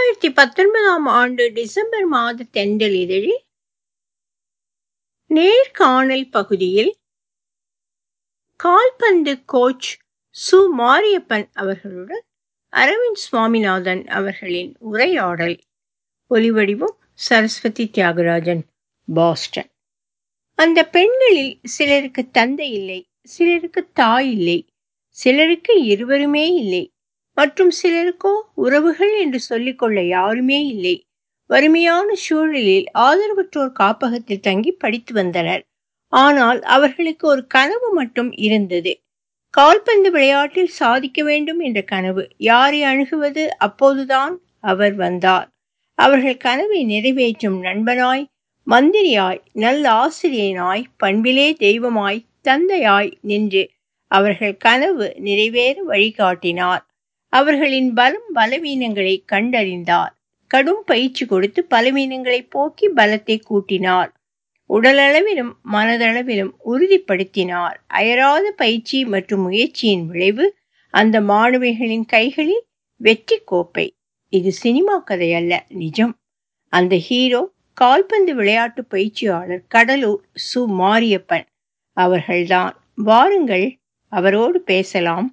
இரண்டாயிரத்தி பத்தொன்பதாம் ஆண்டு டிசம்பர் மாத தென்றல் இதழில் நேர்காணல் பகுதியில் கால்பந்து கோச் சு மாரியப்பன் அவர்களுடன் அரவிந்த் சுவாமிநாதன் அவர்களின் உரையாடல் ஒலிவடிவம் சரஸ்வதி தியாகராஜன் பாஸ்டன் அந்த பெண்களில் சிலருக்கு தந்தை இல்லை சிலருக்கு தாய் இல்லை சிலருக்கு இருவருமே இல்லை மற்றும் சிலருக்கோ உறவுகள் என்று சொல்லிக்கொள்ள யாருமே இல்லை வறுமையான சூழலில் ஆதரவற்றோர் காப்பகத்தில் தங்கி படித்து வந்தனர் ஆனால் அவர்களுக்கு ஒரு கனவு மட்டும் இருந்தது கால்பந்து விளையாட்டில் சாதிக்க வேண்டும் என்ற கனவு யாரை அணுகுவது அப்போதுதான் அவர் வந்தார் அவர்கள் கனவை நிறைவேற்றும் நண்பனாய் மந்திரியாய் நல்ல ஆசிரியனாய் பண்பிலே தெய்வமாய் தந்தையாய் நின்று அவர்கள் கனவு நிறைவேற வழிகாட்டினார் அவர்களின் பலம் பலவீனங்களை கண்டறிந்தார் கடும் பயிற்சி கொடுத்து பலவீனங்களை போக்கி பலத்தை கூட்டினார் உடலளவிலும் மனதளவிலும் உறுதிப்படுத்தினார் அயராத பயிற்சி மற்றும் முயற்சியின் விளைவு அந்த மாணவிகளின் கைகளில் வெற்றி கோப்பை இது சினிமா கதை அல்ல நிஜம் அந்த ஹீரோ கால்பந்து விளையாட்டு பயிற்சியாளர் கடலூர் சு மாரியப்பன் அவர்கள்தான் வாருங்கள் அவரோடு பேசலாம்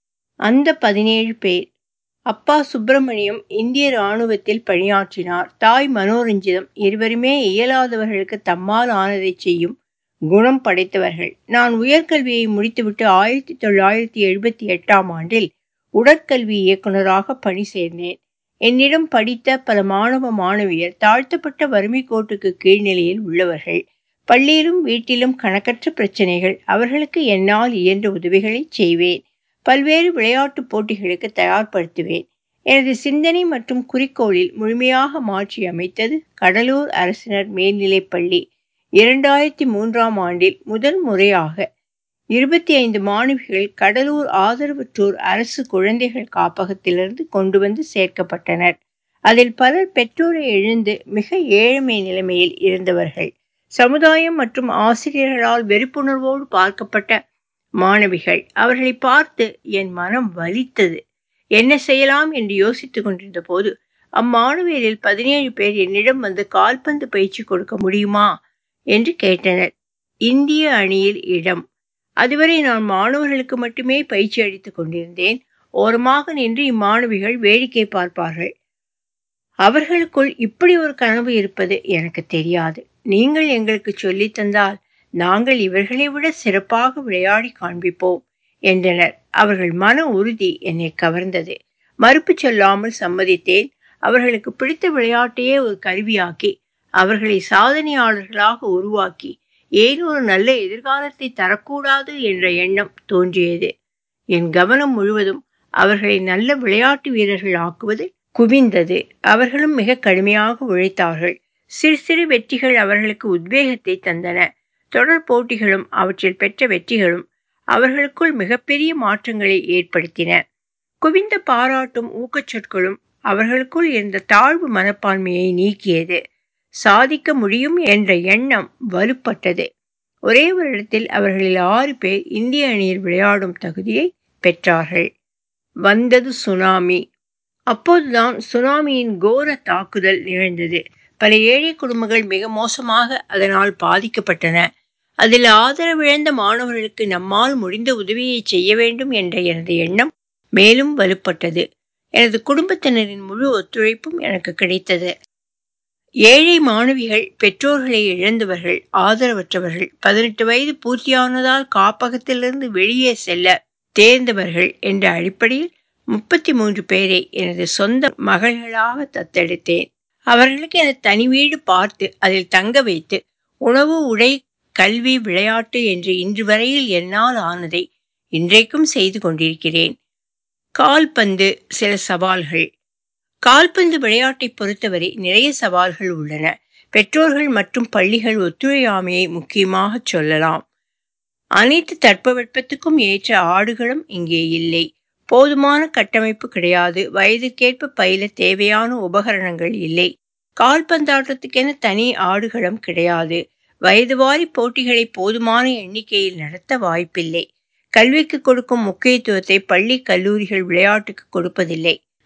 அந்த பதினேழு பேர் அப்பா சுப்பிரமணியம் இந்திய இராணுவத்தில் பணியாற்றினார் தாய் மனோரஞ்சிதம் இருவருமே இயலாதவர்களுக்கு தம்மால் ஆனதை செய்யும் குணம் படைத்தவர்கள் நான் உயர்கல்வியை முடித்துவிட்டு ஆயிரத்தி தொள்ளாயிரத்தி எழுபத்தி எட்டாம் ஆண்டில் உடற்கல்வி இயக்குநராக பணி சேர்ந்தேன் என்னிடம் படித்த பல மாணவ மாணவியர் தாழ்த்தப்பட்ட வறுமை கோட்டுக்கு கீழ்நிலையில் உள்ளவர்கள் பள்ளியிலும் வீட்டிலும் கணக்கற்ற பிரச்சனைகள் அவர்களுக்கு என்னால் இயன்ற உதவிகளை செய்வேன் பல்வேறு விளையாட்டு போட்டிகளுக்கு தயார்படுத்துவேன் எனது சிந்தனை மற்றும் குறிக்கோளில் முழுமையாக மாற்றி அமைத்தது கடலூர் அரசினர் மேல்நிலைப்பள்ளி இரண்டாயிரத்தி மூன்றாம் ஆண்டில் முதல் முறையாக இருபத்தி ஐந்து மாணவிகள் கடலூர் ஆதரவற்றோர் அரசு குழந்தைகள் காப்பகத்திலிருந்து கொண்டு வந்து சேர்க்கப்பட்டனர் அதில் பலர் பெற்றோரை எழுந்து மிக ஏழ்மை நிலைமையில் இருந்தவர்கள் சமுதாயம் மற்றும் ஆசிரியர்களால் வெறுப்புணர்வோடு பார்க்கப்பட்ட மாணவிகள் அவர்களை பார்த்து என் மனம் வலித்தது என்ன செய்யலாம் என்று யோசித்துக் கொண்டிருந்த போது அம்மாணவியரில் பதினேழு பேர் என்னிடம் வந்து கால்பந்து பயிற்சி கொடுக்க முடியுமா என்று கேட்டனர் இந்திய அணியில் இடம் அதுவரை நான் மாணவர்களுக்கு மட்டுமே பயிற்சி அளித்துக் கொண்டிருந்தேன் ஓரமாக நின்று இம்மாணவிகள் வேடிக்கை பார்ப்பார்கள் அவர்களுக்குள் இப்படி ஒரு கனவு இருப்பது எனக்கு தெரியாது நீங்கள் எங்களுக்கு சொல்லித் தந்தால் நாங்கள் இவர்களை விட சிறப்பாக விளையாடி காண்பிப்போம் என்றனர் அவர்கள் மன உறுதி என்னை கவர்ந்தது மறுப்பு சொல்லாமல் சம்மதித்தேன் அவர்களுக்கு பிடித்த விளையாட்டையே ஒரு கருவியாக்கி அவர்களை சாதனையாளர்களாக உருவாக்கி ஏன் ஒரு நல்ல எதிர்காலத்தை தரக்கூடாது என்ற எண்ணம் தோன்றியது என் கவனம் முழுவதும் அவர்களை நல்ல விளையாட்டு வீரர்கள் ஆக்குவது குவிந்தது அவர்களும் மிக கடுமையாக உழைத்தார்கள் சிறு சிறு வெற்றிகள் அவர்களுக்கு உத்வேகத்தை தந்தன தொடர் போட்டிகளும் அவற்றில் பெற்ற வெற்றிகளும் அவர்களுக்குள் மிகப்பெரிய மாற்றங்களை ஏற்படுத்தின குவிந்த பாராட்டும் ஊக்கச்சொற்களும் அவர்களுக்குள் இருந்த தாழ்வு மனப்பான்மையை நீக்கியது சாதிக்க முடியும் என்ற எண்ணம் வலுப்பட்டது ஒரே வருடத்தில் அவர்களில் ஆறு பேர் இந்திய அணியில் விளையாடும் தகுதியை பெற்றார்கள் வந்தது சுனாமி அப்போதுதான் சுனாமியின் கோர தாக்குதல் நிகழ்ந்தது பல ஏழை குடும்பங்கள் மிக மோசமாக அதனால் பாதிக்கப்பட்டன அதில் ஆதரவிழந்த மாணவர்களுக்கு நம்மால் முடிந்த உதவியை செய்ய வேண்டும் என்ற எனது எண்ணம் மேலும் வலுப்பட்டது எனது குடும்பத்தினரின் முழு ஒத்துழைப்பும் எனக்கு கிடைத்தது ஏழை மாணவிகள் பெற்றோர்களை இழந்தவர்கள் ஆதரவற்றவர்கள் பதினெட்டு வயது பூர்த்தியானதால் காப்பகத்திலிருந்து வெளியே செல்ல தேர்ந்தவர்கள் என்ற அடிப்படையில் முப்பத்தி மூன்று பேரை எனது சொந்த மகள்களாக தத்தெடுத்தேன் அவர்களுக்கு எனது தனி வீடு பார்த்து அதில் தங்க வைத்து உணவு உடை கல்வி விளையாட்டு என்று இன்று வரையில் என்னால் ஆனதை இன்றைக்கும் செய்து கொண்டிருக்கிறேன் கால்பந்து சில சவால்கள் கால்பந்து விளையாட்டை பொறுத்தவரை நிறைய சவால்கள் உள்ளன பெற்றோர்கள் மற்றும் பள்ளிகள் ஒத்துழையாமையை முக்கியமாக சொல்லலாம் அனைத்து தட்பவெப்பத்துக்கும் ஏற்ற ஆடுகளும் இங்கே இல்லை போதுமான கட்டமைப்பு கிடையாது வயதுக்கேற்ப பயில தேவையான உபகரணங்கள் இல்லை கால்பந்தாட்டத்துக்கென தனி ஆடுகளம் கிடையாது வயதுவாரி போட்டிகளை போதுமான எண்ணிக்கையில் நடத்த வாய்ப்பில்லை கல்விக்கு கொடுக்கும் முக்கியத்துவத்தை பள்ளி கல்லூரிகள் விளையாட்டுக்கு கொடுப்பதில்லை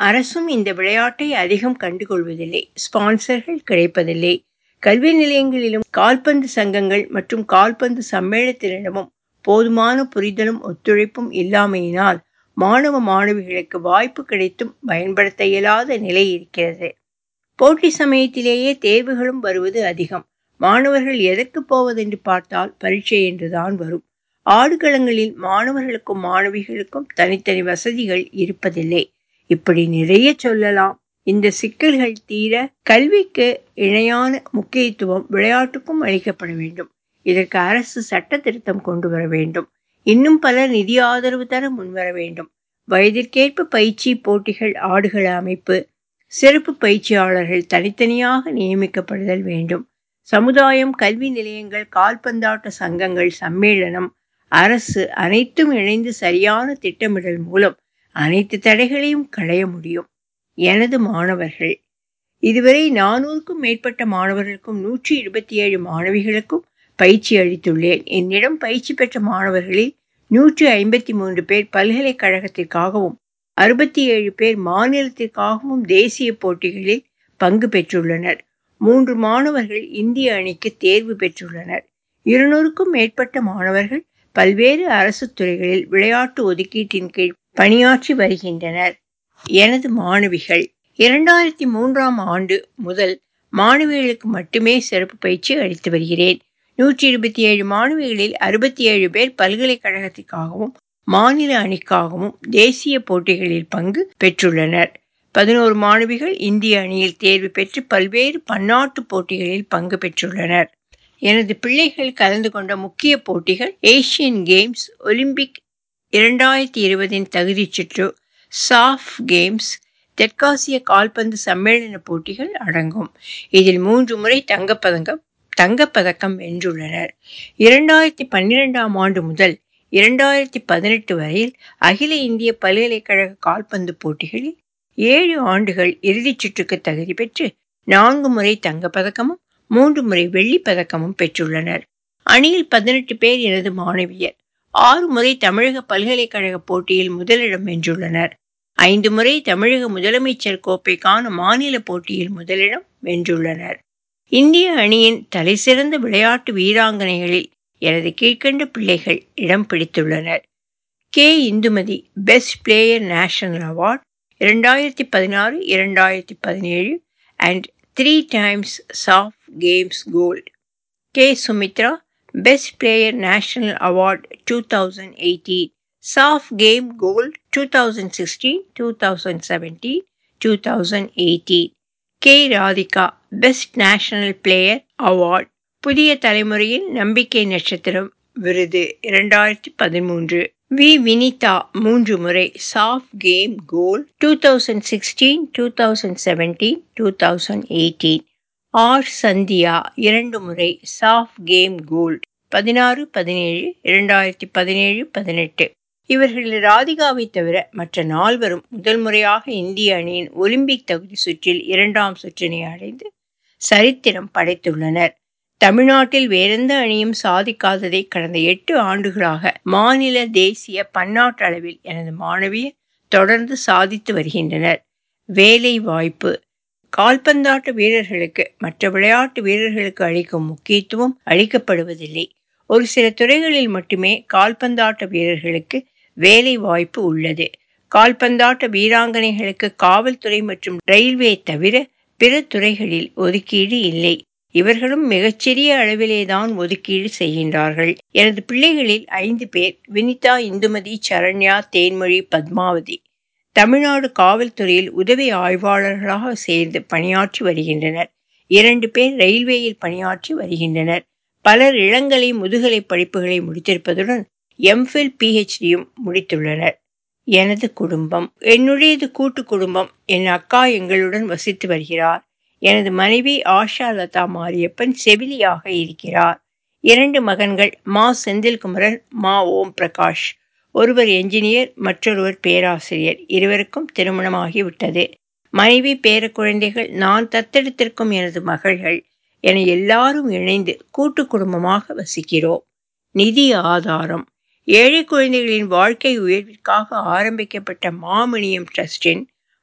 அரசும் இந்த விளையாட்டை அதிகம் கண்டுகொள்வதில்லை ஸ்பான்சர்கள் கிடைப்பதில்லை கல்வி நிலையங்களிலும் கால்பந்து சங்கங்கள் மற்றும் கால்பந்து சம்மேளனத்தினரிடமும் போதுமான புரிதலும் ஒத்துழைப்பும் இல்லாமையினால் மாணவ மாணவிகளுக்கு வாய்ப்பு கிடைத்தும் பயன்படுத்த இயலாத நிலை இருக்கிறது போட்டி சமயத்திலேயே தேர்வுகளும் வருவது அதிகம் மாணவர்கள் எதற்கு போவதென்று பார்த்தால் பரீட்சை என்றுதான் வரும் ஆடுகளங்களில் மாணவர்களுக்கும் மாணவிகளுக்கும் தனித்தனி வசதிகள் இருப்பதில்லை இப்படி நிறைய சொல்லலாம் இந்த சிக்கல்கள் தீர கல்விக்கு இணையான முக்கியத்துவம் விளையாட்டுக்கும் அளிக்கப்பட வேண்டும் இதற்கு அரசு சட்ட திருத்தம் கொண்டு வர வேண்டும் இன்னும் பலர் நிதி ஆதரவு தர முன்வர வேண்டும் வயதிற்கேற்ப பயிற்சி போட்டிகள் ஆடுகள அமைப்பு சிறப்பு பயிற்சியாளர்கள் தனித்தனியாக நியமிக்கப்படுதல் வேண்டும் சமுதாயம் கல்வி நிலையங்கள் கால்பந்தாட்ட சங்கங்கள் சம்மேளனம் அரசு அனைத்தும் இணைந்து சரியான திட்டமிடல் மூலம் அனைத்து தடைகளையும் களைய முடியும் எனது மாணவர்கள் இதுவரை நானூறுக்கும் மேற்பட்ட மாணவர்களுக்கும் நூற்றி இருபத்தி ஏழு மாணவிகளுக்கும் பயிற்சி அளித்துள்ளேன் என்னிடம் பயிற்சி பெற்ற மாணவர்களில் நூற்றி ஐம்பத்தி மூன்று பேர் பல்கலைக்கழகத்திற்காகவும் அறுபத்தி ஏழு பேர் மாநிலத்திற்காகவும் தேசிய போட்டிகளில் பங்கு பெற்றுள்ளனர் மூன்று மாணவர்கள் இந்திய அணிக்கு தேர்வு பெற்றுள்ளனர் இருநூறுக்கும் மேற்பட்ட மாணவர்கள் பல்வேறு அரசு துறைகளில் விளையாட்டு ஒதுக்கீட்டின் கீழ் பணியாற்றி வருகின்றனர் எனது மாணவிகள் இரண்டாயிரத்தி மூன்றாம் ஆண்டு முதல் மாணவிகளுக்கு மட்டுமே சிறப்பு பயிற்சி அளித்து வருகிறேன் நூற்றி இருபத்தி ஏழு மாணவிகளில் அறுபத்தி ஏழு பேர் பல்கலைக்கழகத்திற்காகவும் மாநில அணிக்காகவும் தேசிய போட்டிகளில் பங்கு பெற்றுள்ளனர் பதினோரு மாணவிகள் இந்திய அணியில் தேர்வு பெற்று பல்வேறு பன்னாட்டு போட்டிகளில் பங்கு பெற்றுள்ளனர் எனது பிள்ளைகள் கலந்து கொண்ட முக்கிய போட்டிகள் ஏசியன் கேம்ஸ் ஒலிம்பிக் இரண்டாயிரத்தி இருபதின் தகுதிச் சுற்று சாஃப் கேம்ஸ் தெற்காசிய கால்பந்து சம்மேளன போட்டிகள் அடங்கும் இதில் மூன்று முறை தங்கப்பதக்கம் தங்கப்பதக்கம் வென்றுள்ளனர் இரண்டாயிரத்தி பன்னிரெண்டாம் ஆண்டு முதல் இரண்டாயிரத்தி பதினெட்டு வரையில் அகில இந்திய பல்கலைக்கழக கால்பந்து போட்டிகளில் ஏழு ஆண்டுகள் இறுதிச் சுற்றுக்கு தகுதி பெற்று நான்கு முறை தங்கப்பதக்கமும் மூன்று முறை வெள்ளிப் பதக்கமும் பெற்றுள்ளனர் அணியில் பதினெட்டு பேர் எனது மாணவியர் ஆறு முறை தமிழக பல்கலைக்கழக போட்டியில் முதலிடம் வென்றுள்ளனர் ஐந்து முறை தமிழக முதலமைச்சர் கோப்பைக்கான மாநில போட்டியில் முதலிடம் வென்றுள்ளனர் இந்திய அணியின் தலைசிறந்த விளையாட்டு வீராங்கனைகளில் எனது கீழ்கண்ட பிள்ளைகள் இடம் பிடித்துள்ளனர் K Indumathi best player national award இரண்டாயிரத்தி பதினாறு இரண்டாயிரத்தி பதினேழு and three times SAFF Games gold K Sumithra best player national award two thousand eighteen SAFF game gold two thousand sixteen two thousand seventeen two thousand eighteen K Radhika best national player award புதிய தலைமுறையின் நம்பிக்கை நட்சத்திரம் விருது இரண்டாயிரத்தி பதிமூன்று we Vinitha மூன்று முறை SAFF game gold two thousand sixteen two thousand seventeen two thousand eighteen R Sandhya இரண்டு முறை சாஃப் கேம் கோல்ட் பதினாறு பதினேழு இரண்டாயிரத்தி பதினேழு பதினெட்டு இவர்களில் ராதிகாவை தவிர மற்ற நால்வரும் முதல் முறையாக இந்திய அணியின் ஒலிம்பிக் தகுதி சுற்றில் இரண்டாம் சுற்றினை அடைந்து சரித்திரம் படைத்துள்ளனர் தமிழ்நாட்டில் வேறெந்த அணியும் சாதிக்காததை கடந்த எட்டு ஆண்டுகளாக மாநில தேசிய பன்னாட்டு அளவில் எனது மாணவியர் தொடர்ந்து சாதித்து வருகின்றனர் வேலை வாய்ப்பு கால்பந்தாட்ட வீரர்களுக்கு மற்ற விளையாட்டு வீரர்களுக்கு அளிக்கும் முக்கியத்துவம் அளிக்கப்படுவதில்லை ஒரு சில துறைகளில் மட்டுமே கால்பந்தாட்ட வீரர்களுக்கு வேலை வாய்ப்பு உள்ளது கால்பந்தாட்ட வீராங்கனைகளுக்கு காவல்துறை மற்றும் ரயில்வே தவிர பிற துறைகளில் ஒதுக்கீடு இல்லை இவர்களும் மிகச்சிறிய அளவிலேதான் ஒதுக்கீடு செய்கின்றார்கள் எனது பிள்ளைகளில் ஐந்து பேர் வினிதா இந்துமதி சரண்யா தேன்மொழி பத்மாவதி தமிழ்நாடு காவல்துறையில் உதவி ஆய்வாளர்களாக சேர்ந்து பணியாற்றி வருகின்றனர் இரண்டு பேர் ரயில்வேயில் பணியாற்றி வருகின்றனர் பலர் இளங்கலை முதுகலை படிப்புகளை முடித்திருப்பதுடன் எம்ஃபில் பிஹெச்டியும் முடித்துள்ளனர் எனது குடும்பம் என்னுடையது கூட்டு குடும்பம் என் அக்கா எங்களுடன் வசித்து வருகிறார் எனது மனைவி ஆஷா லதா மாரியப்பன் செவிலியாக இருக்கிறார் இரண்டு மகன்கள் மா செந்தில்குமரன் மா ஓம் பிரகாஷ் ஒருவர் என்ஜினியர் மற்றொருவர் பேராசிரியர் இருவருக்கும் திருமணமாகிவிட்டது மனைவி பேர குழந்தைகள் நான் தத்தெடுத்திருக்கும் எனது மகள்கள் என எல்லாரும் இணைந்து கூட்டு குடும்பமாக வசிக்கிறோம் நிதி ஆதாரம் ஏழை குழந்தைகளின் வாழ்க்கை உயர்விற்காக ஆரம்பிக்கப்பட்ட மாமணியம் ட்ரஸ்டின்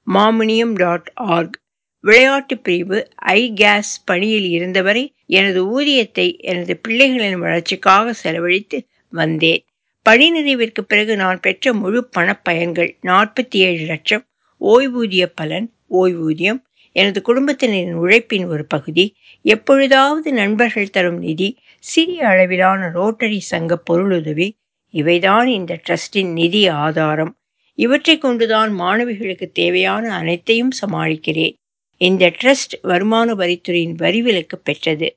மாமணியம் டாட் ஆர்க் விளையாட்டு பிரிவு ஐ கேஸ் பணியில் இருந்தவரை எனது ஊதியத்தை எனது பிள்ளைகளின் வளர்ச்சிக்காக செலவழித்து வந்தேன் பணி நிறைவிற்கு பிறகு நான் பெற்ற முழு பணப்பயன்கள் நாற்பத்தி ஏழு லட்சம் ஓய்வூதிய பலன் ஓய்வூதியம் எனது குடும்பத்தினரின் உழைப்பின் ஒரு பகுதி எப்பொழுதாவது நண்பர்கள் தரும் நிதி சிறிய அளவிலான ரோட்டரி சங்க பொருளுதவி இவைதான் இந்த ட்ரஸ்டின் நிதி ஆதாரம் இவற்றை கொண்டுதான் மாணவிகளுக்கு தேவையான அனைத்தையும் சமாளிக்கிறேன் இந்த ட்ரஸ்ட் வருமான வரித்துறையின் வரிவிலக்கு பெற்றது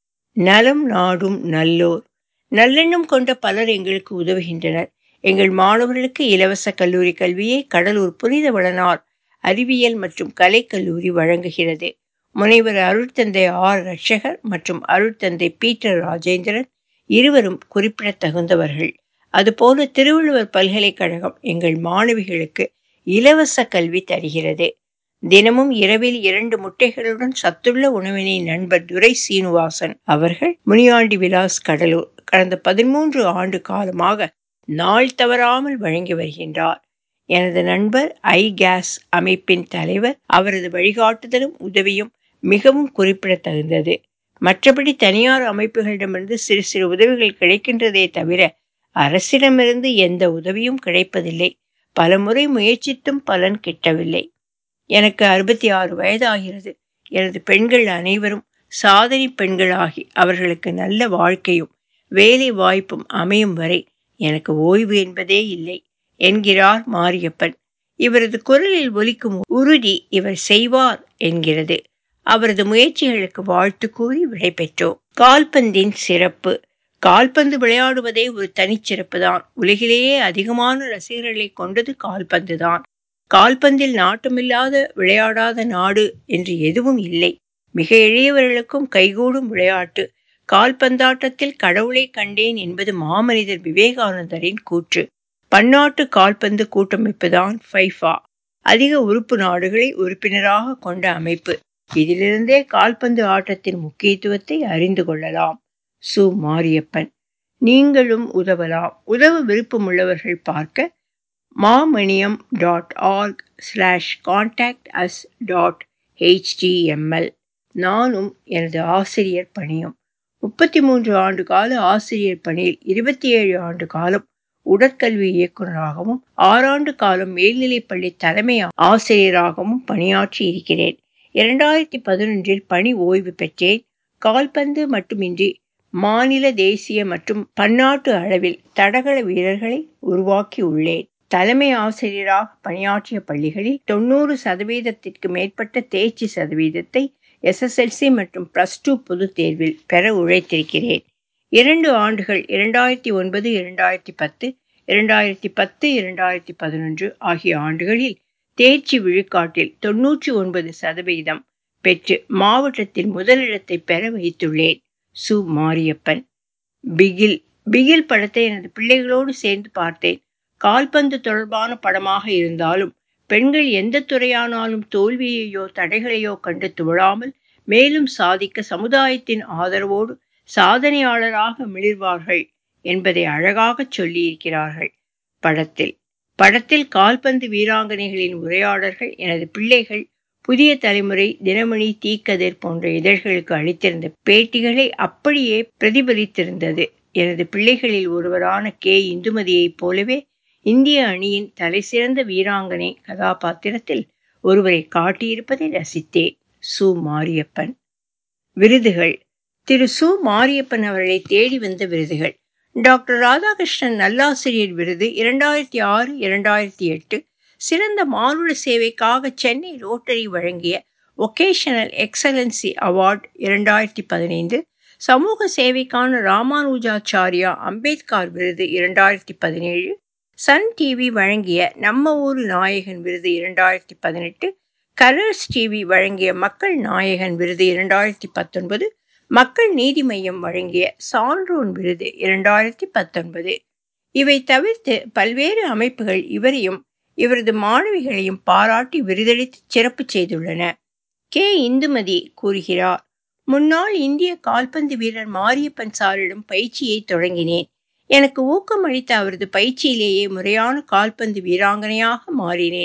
நலம் நாடும் நல்லோர் நல்லெண்ணம் கொண்ட பலர் எங்களுக்கு உதவுகின்றனர் எங்கள் மாணவர்களுக்கு இலவச கல்லூரி கல்வியை கடலூர் புனித வளனார் அறிவியல் மற்றும் கலைக்கல்லூரி வழங்குகிறது முனைவர் அருட்தந்தை ஆர் ரட்சகர் மற்றும் அருட்தந்தை பீட்டர் ராஜேந்திரன் இருவரும் குறிப்பிடத்தகுந்தவர்கள் அதுபோல திருவள்ளுவர் பல்கலைக்கழகம் எங்கள் மாணவிகளுக்கு இலவச கல்வி தருகிறது தினமும் இரவில் இரண்டு முட்டைகளுடன் சத்துள்ள உணவினை நண்பர் துரை சீனிவாசன் அவர்கள் முனியாண்டி விலாஸ் கடலூர் கடந்த பதிமூன்று ஆண்டு காலமாக நாள் தவறாமல் வழங்கி வருகின்றார் எனது நண்பர் ஐ கேஸ் அமைப்பின் தலைவர் அவரது வழிகாட்டுதலும் உதவியும் மிகவும் குறிப்பிடத்தகுந்தது மற்றபடி தனியார் அமைப்புகளிடமிருந்து சிறு சிறு உதவிகள் கிடைக்கின்றதே தவிர அரசிடமிருந்து எந்த உதவியும் கிடைப்பதில்லை பலமுறை முயற்சித்தும் பலன் கிட்டவில்லை எனக்கு அறுபத்தி ஆறு வயதாகிறது எனது பெண்கள் அனைவரும் சாதனை பெண்களாகி அவர்களுக்கு நல்ல வாழ்க்கையும் வேலை வாய்ப்பும் அமையும் வரை எனக்கு ஓய்வு என்பதே இல்லை என்கிறார் மாரியப்பன் இவரது குரலில் ஒலிக்கும் உறுதி இவர் செய்வார் என்கிறது அவரது முயற்சிகளுக்கு வாழ்த்து கூறி விடைபெற்றோம் கால்பந்தின் சிறப்பு கால்பந்து விளையாடுவதே ஒரு தனிச்சிறப்பு தான் உலகிலேயே அதிகமான ரசிகர்களை கொண்டது கால்பந்து தான் கால்பந்தில் நாட்டமில்லாத விளையாடாத நாடு என்று எதுவும் இல்லை மிக எளியவர்களுக்கும் கைகூடும் விளையாட்டு கால்பந்தாட்டத்தில் கடவுளை கண்டேன் என்பது மாமனிதர் விவேகானந்தரின் கூற்று பன்னாட்டு கால்பந்து கூட்டமைப்பு தான் ஃபைஃபா அதிக உறுப்பு நாடுகளை உறுப்பினராக கொண்ட அமைப்பு இதிலிருந்தே கால்பந்து ஆட்டத்தின் முக்கியத்துவத்தை அறிந்து கொள்ளலாம் சு மாரியப்பன் நீங்களும் உதவலாம் உதவ விருப்பமுள்ளவர்கள் பார்க்க Mamaniyam dot org slash contact us dot HTML நானும் எனது ஆசிரியர் பணியும் முப்பத்தி மூன்று ஆண்டு கால ஆசிரியர் பணியில் இருபத்தி ஏழு ஆண்டு காலம் உடற்கல்வி இயக்குநராகவும் ஆறாண்டு காலம் மேல்நிலைப்பள்ளி தலைமை ஆசிரியராகவும் பணியாற்றி இருக்கிறேன் இரண்டாயிரத்தி பதினொன்றில் பணி ஓய்வு பெற்றேன் கால்பந்து மட்டுமின்றி மாநில தேசிய மற்றும் பன்னாட்டு அளவில் தடகள வீரர்களை உருவாக்கி உள்ளேன் தலைமை ஆசிரியராக பணியாற்றிய பள்ளிகளில் தொண்ணூறு சதவீதத்திற்கு மேற்பட்ட தேர்ச்சி சதவீதத்தை எஸ்எஸ்எல்சி மற்றும் பிளஸ் டூ பொதுத் தேர்வில் பெற உழைத்திருக்கிறேன் இரண்டு ஆண்டுகள் இரண்டாயிரத்தி ஒன்பது இரண்டாயிரத்தி பத்து இரண்டாயிரத்தி பத்து இரண்டாயிரத்தி பதினொன்று ஆகிய ஆண்டுகளில் தேர்ச்சி விழுக்காட்டில் தொன்னூற்றி ஒன்பது சதவீதம் பெற்று மாவட்டத்தில் முதலிடத்தை பெற வைத்துள்ளேன் சு மாரியப்பன் பிகில் பிகில் படத்தை எனது பிள்ளைகளோடு சேர்ந்து பார்த்தேன் கால்பந்து தொடர்பான படமாக இருந்தாலும் பெண்கள் எந்த துறையானாலும் தோல்வியையோ தடைகளையோ கண்டு துவழாமல் மேலும் சாதிக்க சமுதாயத்தின் ஆதரவோடு சாதனையாளராக மிளிர்வார்கள் என்பதை அழகாக சொல்லியிருக்கிறார்கள் படத்தில் படத்தில் கால்பந்து வீராங்கனைகளின் உரையாடல்கள் எனது பிள்ளைகள் புதிய தலைமுறை தினமணி தீக்கதிர் போன்ற இதழ்களுக்கு அளித்திருந்த பேட்டிகளை அப்படியே பிரதிபலித்திருந்தது எனது பிள்ளைகளில் ஒருவரான கே இந்துமதியைப் போலவே இந்திய அணியின் தலைசிறந்த வீராங்கனை கதாபாத்திரத்தில் ஒருவரை காட்டியிருப்பதை ரசித்தேன் சு மாரியப்பன் விருதுகள் திரு சு மாரியப்பன் அவர்களை தேடி வந்த விருதுகள் டாக்டர் ராதாகிருஷ்ணன் நல்லாசிரியர் விருது இரண்டாயிரத்தி ஆறு இரண்டாயிரத்தி எட்டு சிறந்த மானுட சேவைக்காக சென்னை ரோட்டரி வழங்கிய ஒகேஷனல் எக்ஸலன்சி அவார்ட் இரண்டாயிரத்தி பதினைந்து சமூக சேவைக்கான ராமானுஜாச்சாரியா அம்பேத்கர் விருது இரண்டாயிரத்தி பதினேழு சன் டிவி வழங்கிய நம்ம ஊர் நாயகன் விருது இரண்டாயிரத்தி பதினெட்டு கலர்ஸ் டிவி வழங்கிய மக்கள் நாயகன் விருது இரண்டாயிரத்தி பத்தொன்பது மக்கள் நீதி மையம் வழங்கிய சான்றோன் விருது இரண்டாயிரத்தி பத்தொன்பது இவை தவிர்த்து பல்வேறு அமைப்புகள் இவரையும் இவரது மாணவிகளையும் பாராட்டி விருதளித்து சிறப்பு செய்துள்ளன கே இந்துமதி கூறுகிறார் முன்னாள் இந்திய கால்பந்து வீரர் மாரியப்பன் சாரிடம் பயிற்சியை தொடங்கினேன் எனக்கு ஊக்கம் அளித்த அவரது பயிற்சியிலேயே முறையான கால்பந்து வீராங்கனையாக மாறினேன்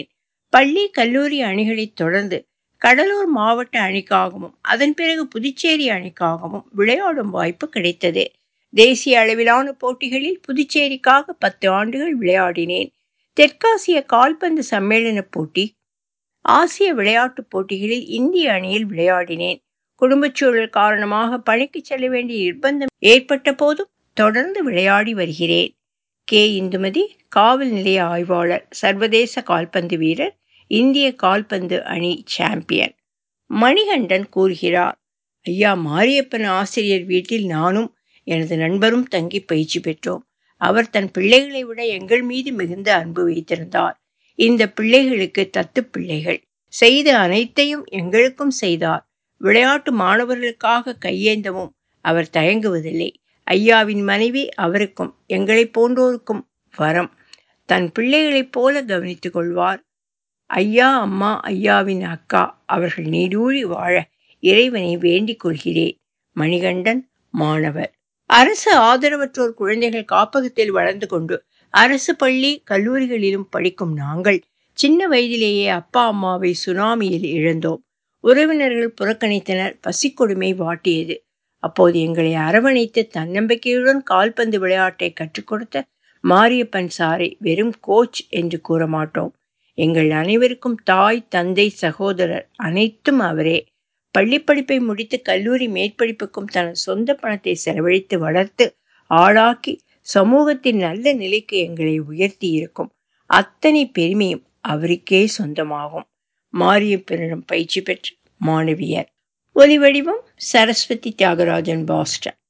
பள்ளி கல்லூரி அணிகளைத் தொடர்ந்து கடலூர் மாவட்ட அணிக்காகவும் அதன் பிறகு புதுச்சேரி அணிக்காகவும் விளையாடும் வாய்ப்பு கிடைத்தது தேசிய அளவிலான போட்டிகளில் புதுச்சேரிக்காக பத்து ஆண்டுகள் விளையாடினேன் தெற்காசிய கால்பந்து சம்மேளன போட்டி ஆசிய விளையாட்டுப் போட்டிகளில் இந்திய அணியில் விளையாடினேன் குடும்பச் சூழல் காரணமாக பணிக்கு செல்ல வேண்டிய நிர்பந்தம் ஏற்பட்ட போதும் தொடர்ந்து விளையாடி வருகிறேன் கே இந்துமதி காவல் நிலைய ஆய்வாளர் சர்வதேச கால்பந்து வீரர் இந்திய கால்பந்து அணி சாம்பியன் மணிகண்டன் கூறுகிறார் ஐயா மாரியப்பன் ஆசிரியர் வீட்டில் நானும் எனது நண்பரும் தங்கி பயிற்சி பெற்றோம் அவர் தன் பிள்ளைகளை விட எங்கள் மீது மிகுந்த அன்பு வைத்திருந்தார் இந்த பிள்ளைகளுக்கு தத்து பிள்ளைகள் செய்த அனைத்தையும் எங்களுக்கும் செய்தார் விளையாட்டு மாணவர்களுக்காக கையேந்தவும் அவர் தயங்குவதில்லை ஐயாவின் மனைவி அவருக்கும் எங்களை போன்றோருக்கும் வரம் தன் பிள்ளைகளைப் போல கவனித்துக் கொள்வார் ஐயா அம்மா ஐயாவின் அக்கா அவர்கள் நீடூழி வாழ இறைவனை வேண்டிக் கொள்கிறேன் மணிகண்டன் மாணவர் அரசு ஆதரவற்றோர் குழந்தைகள் காப்பகத்தில் வளர்ந்து கொண்டு அரசு பள்ளி கல்லூரிகளிலும் படிக்கும் நாங்கள் சின்ன வயதிலேயே அப்பா அம்மாவை சுனாமியில் இழந்தோம் உறவினர்கள் புறக்கணித்தனர் பசிக்கொடுமை வாட்டியது அப்போது எங்களை அரவணைத்து தன்னம்பிக்கையுடன் கால்பந்து விளையாட்டை கற்றுக் கொடுத்த மாரியப்பன் சாரை வெறும் கோச் என்று கூற மாட்டோம் எங்கள் அனைவருக்கும் தாய் தந்தை சகோதரர் அனைத்தும் அவரே பள்ளிப்படிப்பை முடித்து கல்லூரி மேற்படிப்புக்கும் தனது சொந்த பணத்தை செலவழித்து வளர்த்து ஆளாக்கி சமூகத்தின் நல்ல நிலைக்கு எங்களை உயர்த்தி இருக்கும் அத்தனை பெருமையும் அவருக்கே சொந்தமாகும் மாரியப்பனிடம் பயிற்சி பெற்ற மாணவியர் ஒலி வடிவம் சரஸ்வதி தியாகராஜன் பாஸ்டன்